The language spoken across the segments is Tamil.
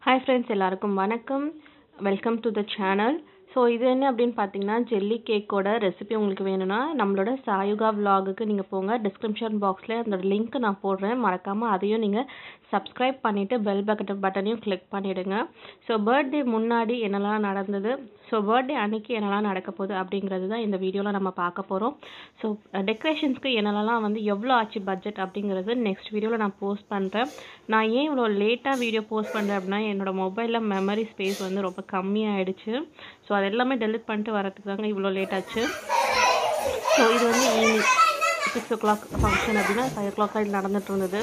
ஹாய் ஃப்ரெண்ட்ஸ் எல்லாருக்கும் வணக்கம் welcome to the channel so இது என்ன அப்படின்னு பார்த்தீங்கன்னா ஜெல்லி கேக்கோட ரெசிபி உங்களுக்கு வேணும்னா நம்மளோட சாயுகா விலாகுக்கு நீங்கள் போங்க டிஸ்கிரிப்ஷன் பாக்ஸில் அந்த லிங்க் நான் போடுறேன் மறக்காமல் அதையும் நீங்கள் சப்ஸ்கிரைப் பண்ணிவிட்டு பெல் பக்கெட் பட்டனையும் கிளிக் பண்ணிவிடுங்க ஸோ பர்த்டே முன்னாடி என்னெல்லாம் நடந்தது ஸோ பர்த்டே அன்னைக்கு என்னெல்லாம் நடக்க போகுது அப்படிங்கிறது தான் இந்த வீடியோவில் நம்ம பார்க்க போகிறோம் ஸோ டெக்கரேஷன்ஸ்க்கு என்னெல்லாம் வந்து எவ்வளோ ஆச்சு பட்ஜெட் அப்படிங்கிறது நெக்ஸ்ட் வீடியோவில் நான் போஸ்ட் பண்ணுறேன் நான் ஏன் இவ்வளோ லேட்டாக வீடியோ போஸ்ட் பண்ணுறேன் அப்படின்னா என்னோடய மொபைலில் மெமரி ஸ்பேஸ் வந்து ரொம்ப கம்மியாயிடுச்சு ஸோ அது எல்லாமே டெலிட் பண்ணிட்டு வரதுக்கு தாங்க இவ்வளோ லேட் ஆச்சு ஸோ இது வந்து evening six o'clock function அப்படின்னா ஃபைவ் ஓ கிளாக் நடந்துட்டு இருந்தது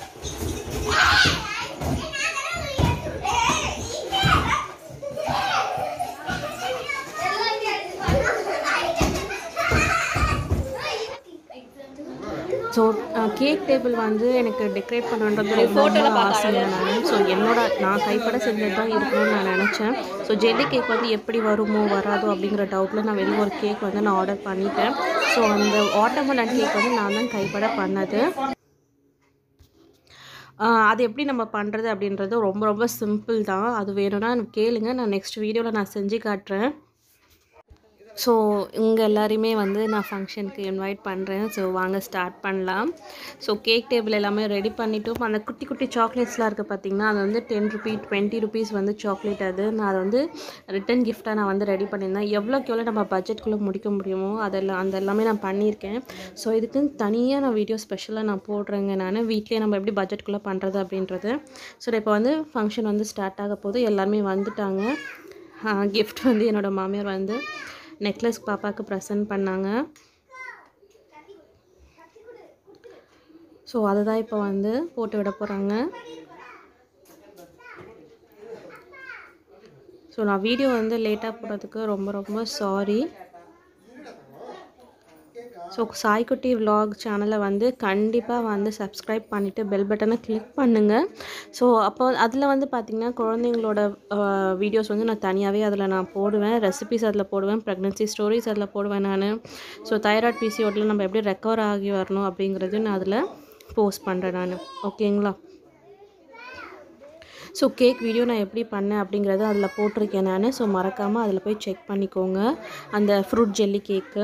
ஸோ கேக் டேபிள் வந்து எனக்கு டெக்கரேட் பண்ணுன்றது ரொம்ப ஆசைங்க நான் ஸோ என்னோட நான் கைப்பட செஞ்சது தான் இருக்கணும்னு நான் நினச்சேன் ஸோ ஜெல்லி கேக் வந்து எப்படி வருமோ வராதோ அப்படிங்கிற டவுட்டில் நான் வெளியே ஒரு கேக் வந்து நான் ஆர்டர் பண்ணிட்டேன் ஸோ அந்த வாட்டர்மெலன் கேக் வந்து நான் தான் கைப்பட பண்ணது அது எப்படி நம்ம பண்ணுறது அப்படின்றது ரொம்ப ரொம்ப சிம்பிள் தான் அது வேணும்னா கேளுங்க நான் நெக்ஸ்ட் வீடியோவில் நான் செஞ்சு காட்டுறேன் ஸோ இங்கே எல்லாரையுமே வந்து நான் ஃபங்க்ஷனுக்கு இன்வைட் பண்ணுறேன் ஸோ வாங்க ஸ்டார்ட் பண்ணலாம் ஸோ கேக் டேபிள் எல்லாமே ரெடி பண்ணிவிட்டும் அந்த குட்டி குட்டி சாக்லேட்ஸ்லாம் இருக்குது பார்த்திங்கன்னா அது வந்து டென் ருபீ டுவெண்ட்டி ருபீஸ் வந்து சாக்லேட் அது நான் அதை வந்து ரிட்டன் கிஃப்ட்டாக நான் வந்து ரெடி பண்ணியிருந்தேன் எவ்வளோக்கு எவ்வளோ நம்ம பட்ஜெட்குள்ளே முடிக்க முடியுமோ அதெல்லாம் அந்த எல்லாமே நான் பண்ணியிருக்கேன் ஸோ இதுக்கு தனியாக நான் வீடியோ ஸ்பெஷலாக நான் போடுறேங்க நான் வீட்லேயே நம்ம எப்படி பட்ஜெட்குள்ளே பண்ணுறது அப்படின்றது ஸோ இப்போ வந்து ஃபங்க்ஷன் வந்து ஸ்டார்ட் ஆக போது எல்லாருமே வந்துட்டாங்க கிஃப்ட் வந்து என்னோடய மாமியார் வந்து நெக்லஸ் பாப்பாவுக்கு ப்ரெசன்ட் பண்ணாங்க ஸோ அதை தான் இப்போ வந்து போட்டு விட போகிறாங்க ஸோ நான் வீடியோ வந்து லேட்டாக போடுறதுக்கு ரொம்ப ரொம்ப சாரி ஸோ சாய்க்குட்டி விலாக் சேனலை வந்து கண்டிப்பாக வந்து சப்ஸ்கிரைப் பண்ணிவிட்டு பெல் பட்டனை கிளிக் பண்ணுங்கள் ஸோ அப்போ அதில் வந்து பார்த்திங்கன்னா குழந்தைங்களோட வீடியோஸ் வந்து நான் தனியாகவே அதில் நான் போடுவேன் ரெசிபிஸ் அதில் போடுவேன் ப்ரெக்னென்சி ஸ்டோரிஸ் அதில் போடுவேன் நான் ஸோ தைராய்ட் பிசிஓட்டில் நம்ம எப்படி ரெக்கவர் ஆகி வரணும் அப்படிங்கிறது நான் அதில் போஸ்ட் பண்ணுறேன் நான் ஓகேங்களா ஸோ கேக் வீடியோ நான் எப்படி பண்ணேன் அப்படிங்கிறத அதில் போட்டிருக்கேன் நான் ஸோ மறக்காமல் அதில் போய் செக் பண்ணிக்கோங்க அந்த ஃப்ரூட் ஜெல்லி கேக்கு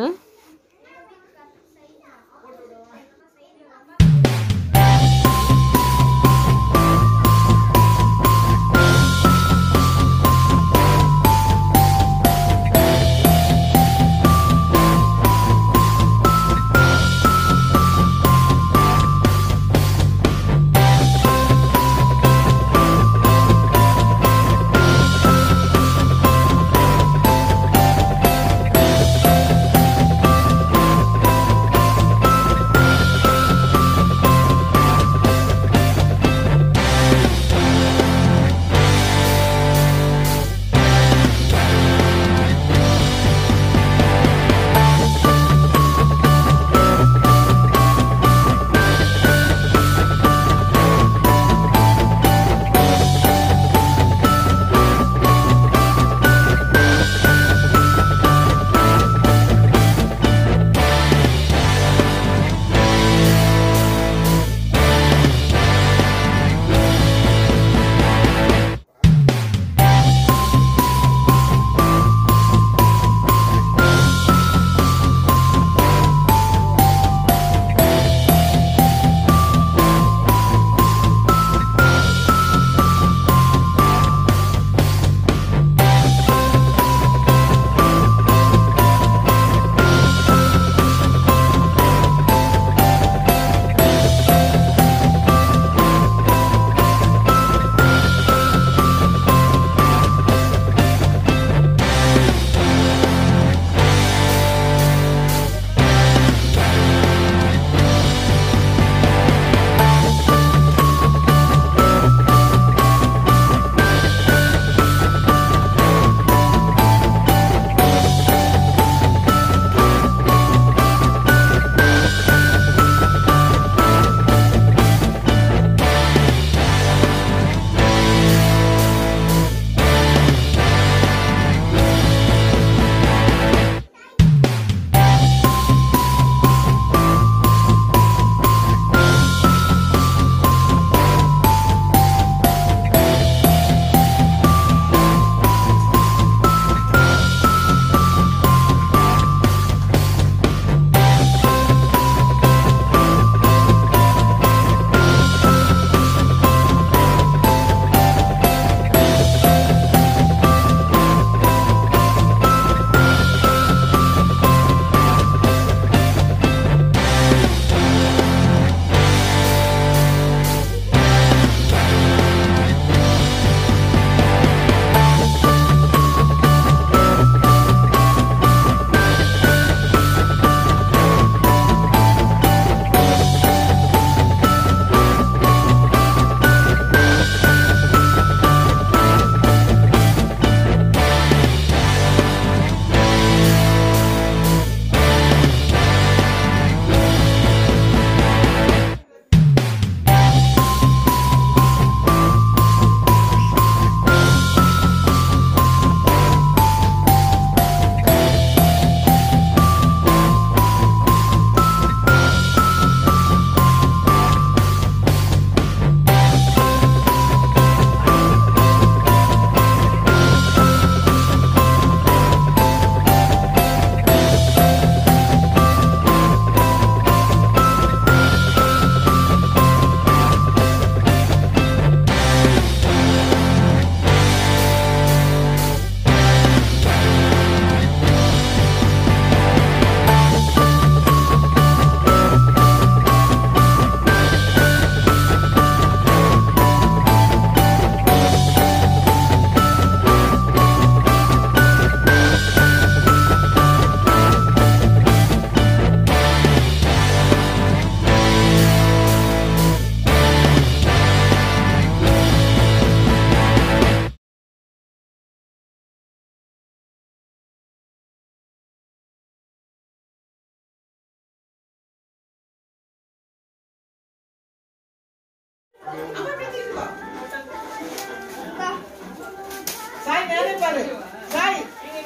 சாய் மேலே பாரு சாய்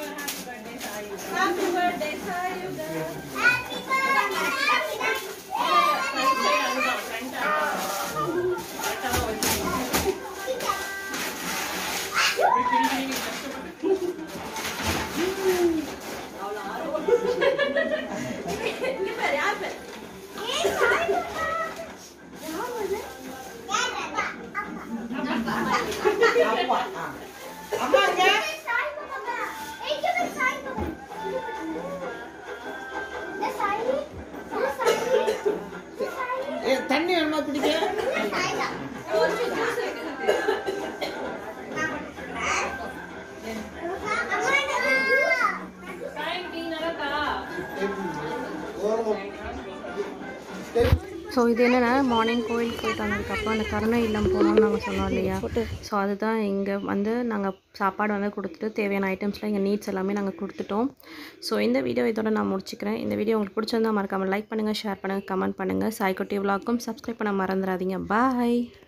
அப்பா ஆ. அம்மா இங்க ஏ, தண்ணி வேணுமா குடிக்க ஸோ இது என்னென்னா மார்னிங் கோயிலுக்கு போயிட்டு வந்ததுக்கப்புறம் அந்த கருணை இல்லம் போகணும்னு நாங்கள் சொன்னோம் இல்லையா ஸோ அதுதான் இங்கே வந்து நாங்கள் சாப்பாடு வந்து கொடுத்துட்டு தேவையான ஐட்டம்ஸ்லாம் எங்கள் நீட்ஸ் எல்லாமே நாங்கள் கொடுத்துட்டோம் ஸோ இந்த வீடியோ இதோட நான் முடிச்சுக்கிறேன் இந்த வீடியோ உங்களுக்கு பிடிச்சிருந்தா மறக்காமல் லைக் பண்ணுங்கள் ஷேர் பண்ணுங்கள் கமெண்ட் பண்ணுங்கள் சாய்க்குட்டி விலாக்கும் சப்ஸ்கிரைப் பண்ண மறந்துடாதீங்க பாய்